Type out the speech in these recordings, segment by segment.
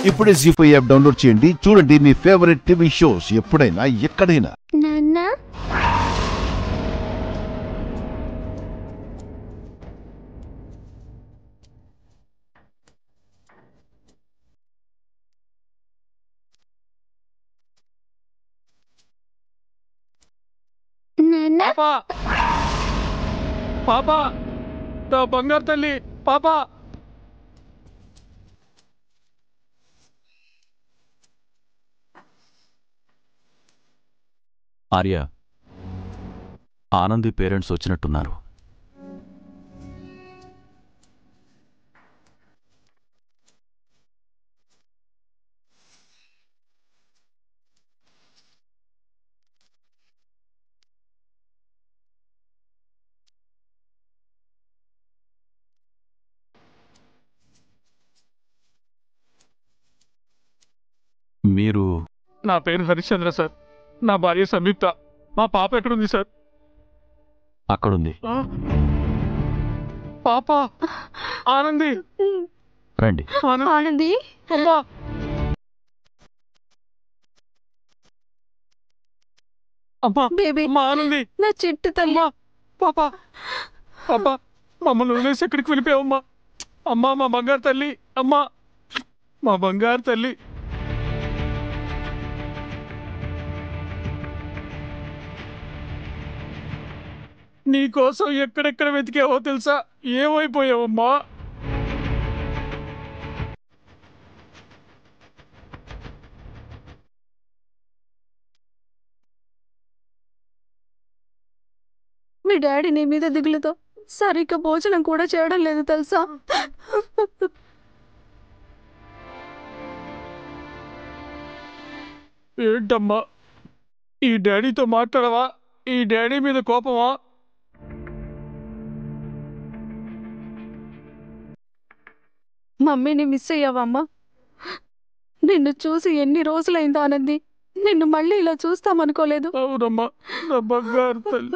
ఇప్పుడే G five app download చేయండి చూడండి మీ ఫేవరెట్ టీవీ షోస్ ఎప్పుడైనా ఎక్కడైనా నాన్న నాన్న పాపా పాపా నా బంగారు తల్లి పాపా ఆర్య ఆనంది పేరెంట్స్ వచ్చినట్టున్నారు మీరు నా పేరు హరిశ్చంద్ర సార్ నా భార్య సంయుక్త మా పాప ఎక్కడుంది సార్ అక్కడుంది ఆ? పాప ఆనంది రండి ఆనంది ఆనంది అమ్మా అమ్మా బేబీ అమ్మా ఆనంది నా చెట్టు తల్లి అమ్మా పాప పాప మమ్మల్ని వదిలేసి ఎక్కడికి వెళ్ళిపోయావమ్మా అమ్మా మా బంగారు తల్లి అమ్మా మా బంగారు తల్లి నీకోసం ఎక్కడెక్కడ వెతికావో తెలుసా ఏమైపోయావమ్మా మీ డాడీ నీ మీద దిగులుతో సరిగ్గా భోజనం కూడా చేయడం లేదు తెలుసా ఏంటమ్మా ఈ డాడీతో మాట్లాడవా ఈ డాడీ మీద కోపమా మమ్మీని మిస్ అయ్యావమ్మా నిన్ను చూసి ఎన్ని రోజులైందో ఆనంది నిన్ను మళ్ళీ ఇలా చూస్తామనుకోలేదు అవునమ్మా నా బంగారు తల్లి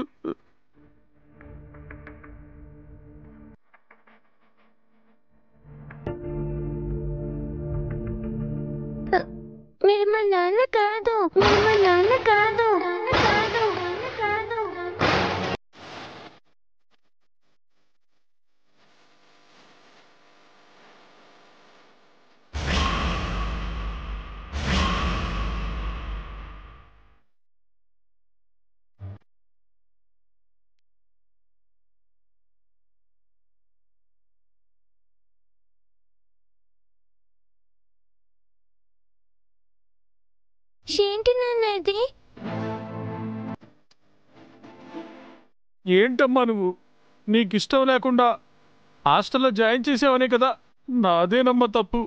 మీరు మా నాన్న కాదు మీరు మా నాన్న కాదు కాదు కాదు ఏంటి నాన్న ఇది ఏంటమ్మా నువ్వు నీకు ఇష్టం లేకుండా హాస్టల్లో జాయిన్ చేసావనే కదా నాదేనమ్మా తప్పు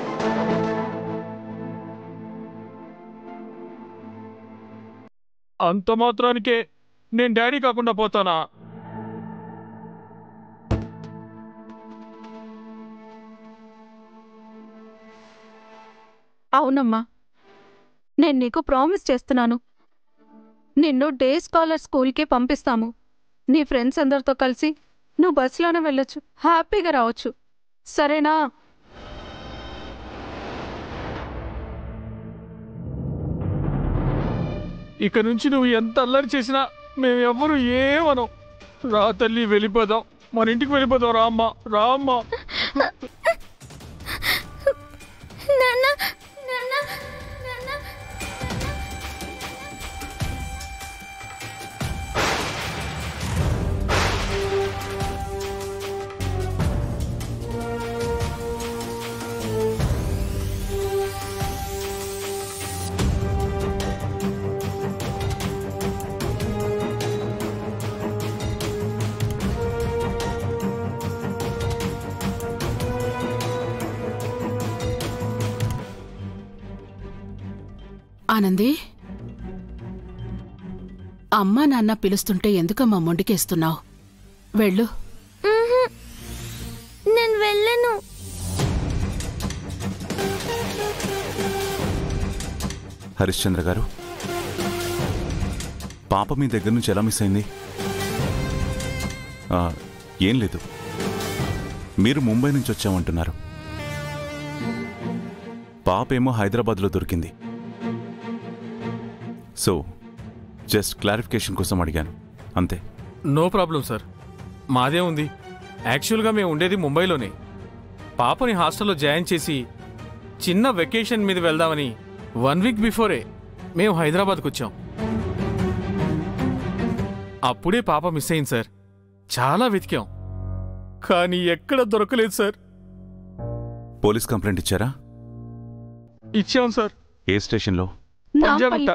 అంత మాత్రానికే నేను డాడీ కాకుండా పోతానా అవునమ్మా నేను నీకు ప్రామిస్ చేస్తున్నాను నిన్ను డే స్కాలర్ స్కూల్కి పంపిస్తాము నీ ఫ్రెండ్స్ అందరితో కలిసి నువ్వు బస్సులోనే వెళ్ళొచ్చు హ్యాపీగా రావచ్చు సరేనా ఇక నుంచి నువ్వు ఎంత అల్లరి చేసినా మేము ఎవ్వరు ఏమనం రా తల్లి వెళ్ళిపోదాం మన ఇంటికి వెళ్ళిపోదాం రా అమ్మ రా అమ్మ నాన్న నాన్న నాన్న ఆనంది అమ్మా నాన్న పిలుస్తుంటే ఎందుకమ్మా మొండికేస్తున్నావు వెళ్ళు నేను వెళ్ళను హరిశ్చంద్ర గారు పాప మీ దగ్గర నుంచి ఎలా మిస్ అయింది ఆ, ఏం లేదు మీరు ముంబై నుంచి వచ్చామంటున్నారు పాపేమో హైదరాబాద్లో దొరికింది సో జస్ట్ క్లారిఫికేషన్ కోసం అడిగాను అంతే నో ప్రాబ్లం సార్ మాదే ఉంది యాక్చువల్గా మేము ఉండేది ముంబైలోనే పాపని హాస్టల్లో జాయిన్ చేసి చిన్న వెకేషన్ మీద వెళ్దామని వన్ వీక్ బిఫోరే మేము హైదరాబాద్కు వచ్చాం అప్పుడే పాప మిస్ అయింది సార్ చాలా వెతికాం కానీ ఎక్కడ దొరకలేదు సార్ పోలీస్ కంప్లైంట్ ఇచ్చారా ఇచ్చాం సార్ ఏ స్టేషన్లో పంజాగుట్ట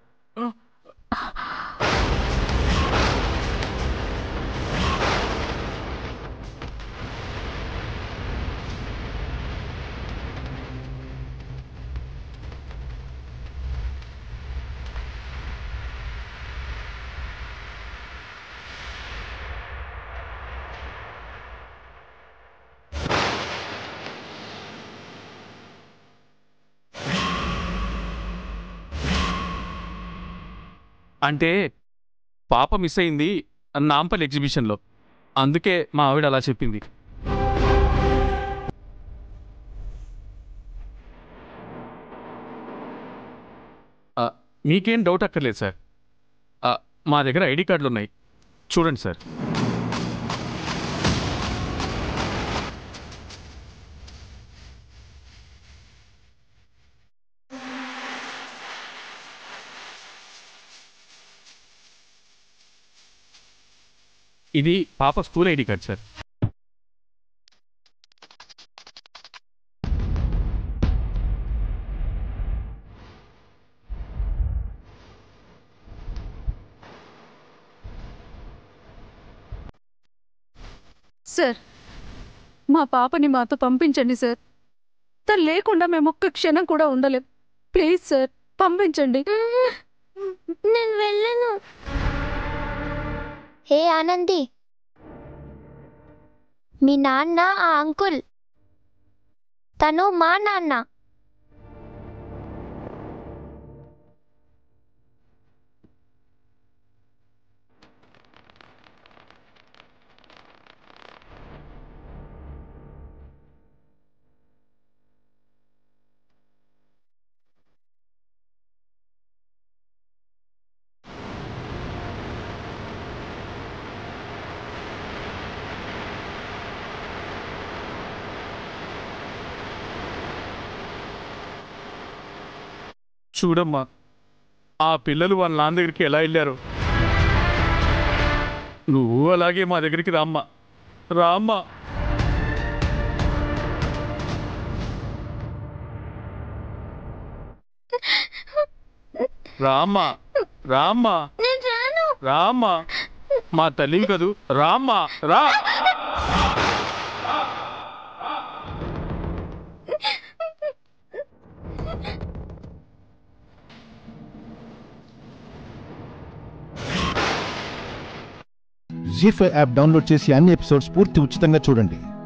అంటే పాప మిస్ అయింది నాంపల్లి ఎగ్జిబిషన్లో అందుకే మా ఆవిడ అలా చెప్పింది ఆ, మీకేం డౌట్ అక్కర్లేదు సార్ ఆ, మా దగ్గర ఐడి కార్డులు ఉన్నాయి చూడండి సార్ ఇది పాప school ID card sir sir మా పాపని మాతో పంపించండి సార్ తను లేకుండా మేము ఒక్క క్షణం కూడా ఉండలేం ప్లీజ్ సార్ పంపించండి నేను వెళ్ళను హే ఆనంది మీ నాన్న ఆ అంకుల్ తను మా నాన్న చూడమ్మా ఆ పిల్లలు వాళ్ళ నాన్న దగ్గరికి ఎలా వెళ్ళారు నువ్వు అలాగే మా దగ్గరికి రామ్మా రామ్మా రామ్మా రామ్మా నేను రాను రామ్మా మా తల్లివి కదూ రామ్మా రా జీ ఫైవ్ యాప్ డౌన్లోడ్ చేసి అన్ని ఎపిసోడ్స్ పూర్తి ఉచితంగా చూడండి